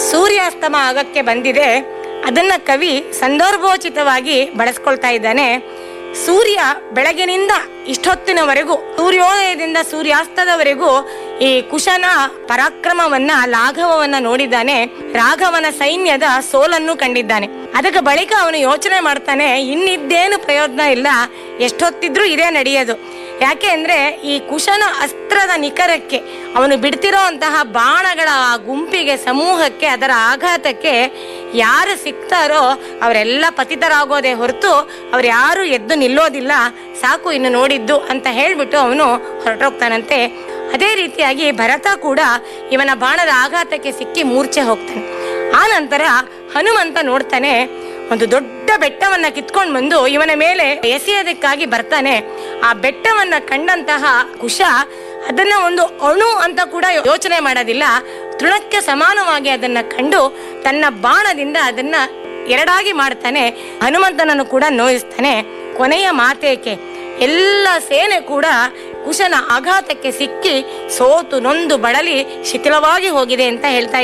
ಸೂರ್ಯಾಸ್ತಮ ಆಗಕ್ಕೆ ಬಂದಿದೆ ಅದನ್ನ ಕವಿ ಸಂದರ್ಭೋಚಿತವಾಗಿ ಬಳಸ್ಕೊಳ್ತಾ ಇದ್ದಾನೆ ಸೂರ್ಯ ಬೆಳಗಿನಿಂದ ಇಷ್ಟೊತ್ತಿನವರೆಗೂ ಸೂರ್ಯೋದಯದಿಂದ ಸೂರ್ಯಾಸ್ತದವರೆಗೂ ಈ ಕುಶನ ಪರಾಕ್ರಮವನ್ನ ಲಾಘವವನ್ನ ನೋಡಿದ್ದಾನೆ ರಾಘವನ ಸೈನ್ಯದ ಸೋಲನ್ನು ಕಂಡಿದ್ದಾನೆ ಅದಕ್ಕೆ ಬಳಿಕ ಅವನು ಯೋಚನೆ ಮಾಡ್ತಾನೆ ಇನ್ನಿದ್ದೇನು ಪ್ರಯೋಜನ ಇಲ್ಲ ಎಷ್ಟೊತ್ತಿದ್ರೂ ಇದೇ ನಡೆಯೋದು ಯಾಕೆ ಅಂದ್ರೆ ಈ ಕುಶನ ಅಸ್ತ್ರದ ನಿಖರಕ್ಕೆ ಅವನು ಬಿಡ್ತಿರೋ ಅಂತಹ ಬಾಣಗಳ ಆ ಗುಂಪಿಗೆ ಸಮೂಹಕ್ಕೆ ಅದರ ಆಘಾತಕ್ಕೆ ಯಾರು ಸಿಗ್ತಾರೋ ಅವರೆಲ್ಲ ಪತಿತರಾಗೋದೇ ಹೊರತು ಅವ್ರು ಯಾರು ಎದ್ದು ನಿಲ್ಲೋದಿಲ್ಲ ಸಾಕು ಇನ್ನು ನೋಡಿದ್ದು ಅಂತ ಹೇಳ್ಬಿಟ್ಟು ಅವನು ಹೊರಟೋಗ್ತಾನಂತೆ ಅದೇ ರೀತಿಯಾಗಿ ಭರತ ಕೂಡ ಇವನ ಬಾಣದ ಆಘಾತಕ್ಕೆ ಸಿಕ್ಕಿ ಮೂರ್ಛೆ ಹೋಗ್ತಾನೆ ಆ ನಂತರ ಹನುಮಂತ ನೋಡ್ತಾನೆ ಒಂದು ದೊಡ್ಡ ಬೆಟ್ಟವನ್ನ ಕಿತ್ಕೊಂಡು ಬಂದು ಇವನ ಮೇಲೆ ಎಸೆಯೋದಕ್ಕಾಗಿ ಬರ್ತಾನೆ ಆ ಬೆಟ್ಟವನ್ನ ಕಂಡಂತಹ ಕುಶ ಅದನ್ನ ಒಂದು ಅಣು ಅಂತ ಕೂಡ ಯೋಚನೆ ಮಾಡೋದಿಲ್ಲ ತೃಣಕ್ಕೆ ಸಮಾನವಾಗಿ ಅದನ್ನ ಕಂಡು ತನ್ನ ಬಾಣದಿಂದ ಅದನ್ನ ಎರಡಾಗಿ ಮಾಡ್ತಾನೆ ಹನುಮಂತನನ್ನು ಕೂಡ ನೋಯಿಸ್ತಾನೆ ಕೊನೆಯ ಮಾತೇಕೆ ಎಲ್ಲ ಸೇನೆ ಕೂಡ ಕುಶನ ಆಘಾತಕ್ಕೆ ಸಿಕ್ಕಿ ಸೋತು ನೊಂದು ಬಳಲಿ ಶಿಥಿಲವಾಗಿ ಹೋಗಿದೆ ಅಂತ ಹೇಳ್ತಾ